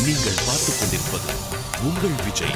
நீங்கள் பார்த்துக் கொண்டிருப்பது உங்கள் விஜய்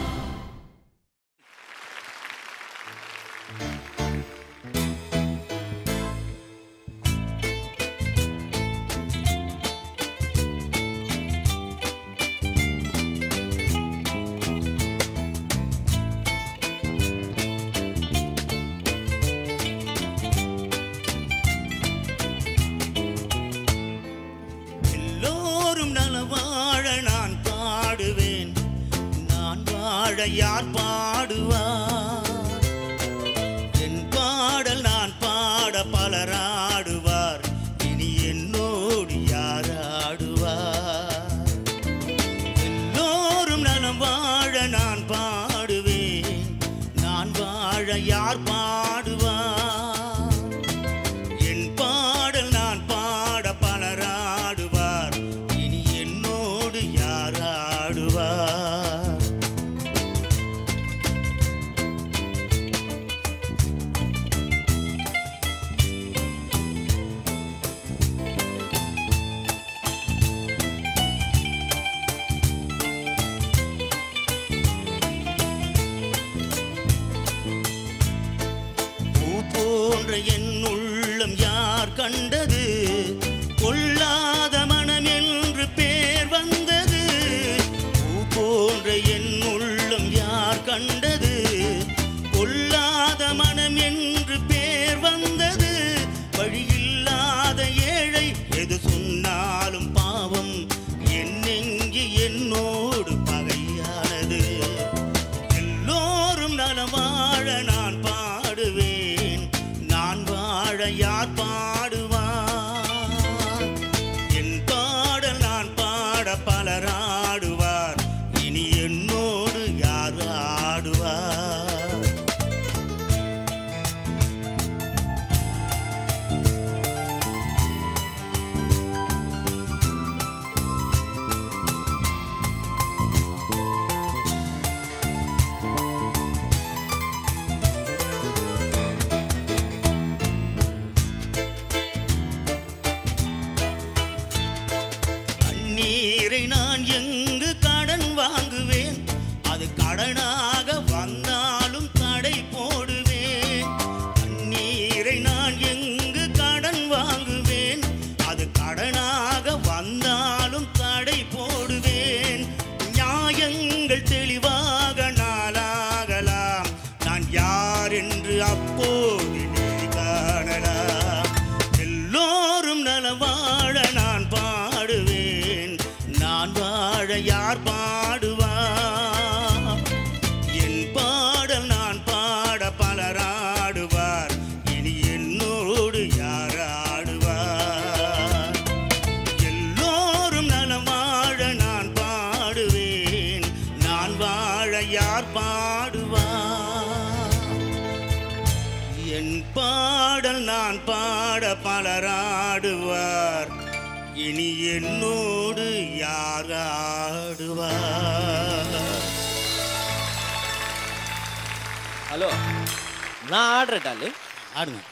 எல்லோரும் நலம் வாழ நான் பாடுவேன் நான் வாழ யார் பாடுவார் என் பாடல் நான் பாட பலராடுவார் இனி என்னோடு யார் ஆடுவார் எல்லோரும் நலம் வாழ நான் பாடுவேன் நான் வாழ யார் பாடுவார் என் பாடல் நான் பாட பலராடுவார் இனி என்னோடு யார் ஆடுவார் பூ போன்ற என் உள்ளம் யார் கண்டது கொள்ளாத மனம் என்று பேர் வந்தது பூ போன்ற என் உள்ளம் யார் கண்டது கொள்ளாத மனம் என்று பேர் வந்தது வழியில்லாத ஏழை எது சொன்னாலும் பாவம் என் நெஞ்சு என்னோடு பகையானது எல்லோரும் நலம் வாழ நான் பாடுவேன் நான் வாழ யார் பாடுவார் என் பாடல் நான் பாட பலராடுவார் இனி என்னோடு யார் ஆடுவார் தண்ணீரை நான் எங்கு கடன் வாங்குவேன் அது கடனாக வந்தாலும் தடை போடுவேன் தண்ணீரை நான் எங்கு கடன் வாங்குவேன் அது கடனாக வந்தாலும் தடை போடுவேன் நியாயங்கள் தெளிவாக நாளாகலாம் நான் யார் என்று அப்போது நீ காணலாம் எல்லோரும் நலம் வாழ நான் பாடுவேன் நான் வாழ யார் பாடுவார் என் பாடல் நான் பாட பலராடுவார் இனி என்னோடு யார் ஆடுவார் எல்லோரும் நலம் வாழ நான் பாடுவேன் நான் வாழ யார் பாடுவார் என் பாடல் நான் பாட பலராடுவார் இனி என்னோடு யார் ஆடுவார் ஹலோ நான் ஆடுறேன் டார்லிங் ஆடுங்க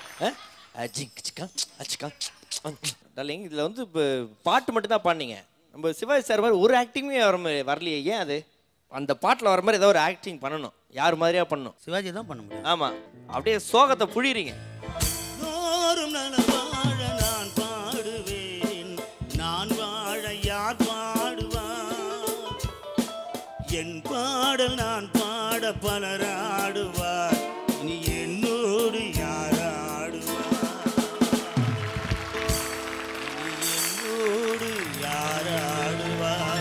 டார்லிங் இதில் வந்து இப்போ பாட்டு மட்டும் தான் பாடினீங்க நம்ம சிவாஜி சார் மாதிரி ஒரு ஆக்டிங்குமே வர மாதிரி வரலையே ஏன் அது அந்த பாட்டில் வர மாதிரி ஏதோ ஒரு ஆக்டிங் பண்ணணும் யார் மாதிரியா பண்ணணும் சிவாஜி தான் பண்ண முடியும் ஆமாம் அப்படியே சோகத்தை புழிறீங்க எல்லோரும் நலம் வாழ நான் பாடுவேன் நான் வாழ யார் பாடுவார் என் பாடல் நான் பாட பலராடுவார் நீ என்னோடு யார் ஆடுவார் நீ என்னோடு யார் ஆடுவார்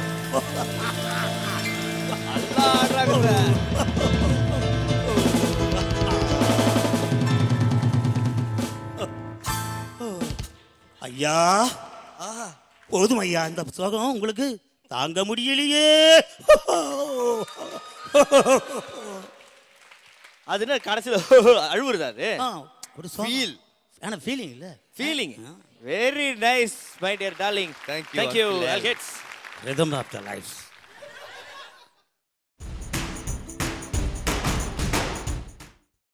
நல்லா ஆடுறாங்க ஐயா போதும் ஐயா இந்த சோகம் உங்களுக்கு தாங்க முடியலையே அது என்ன கடைசியில் அழுவுறதா அது ஆ, ஒரு Feel. ஆனால் ஃபீலிங் இல்லை feeling very nice my dear darling Thank you, thank you Uncle Al. அல்கெட்ஸ் rhythm of the life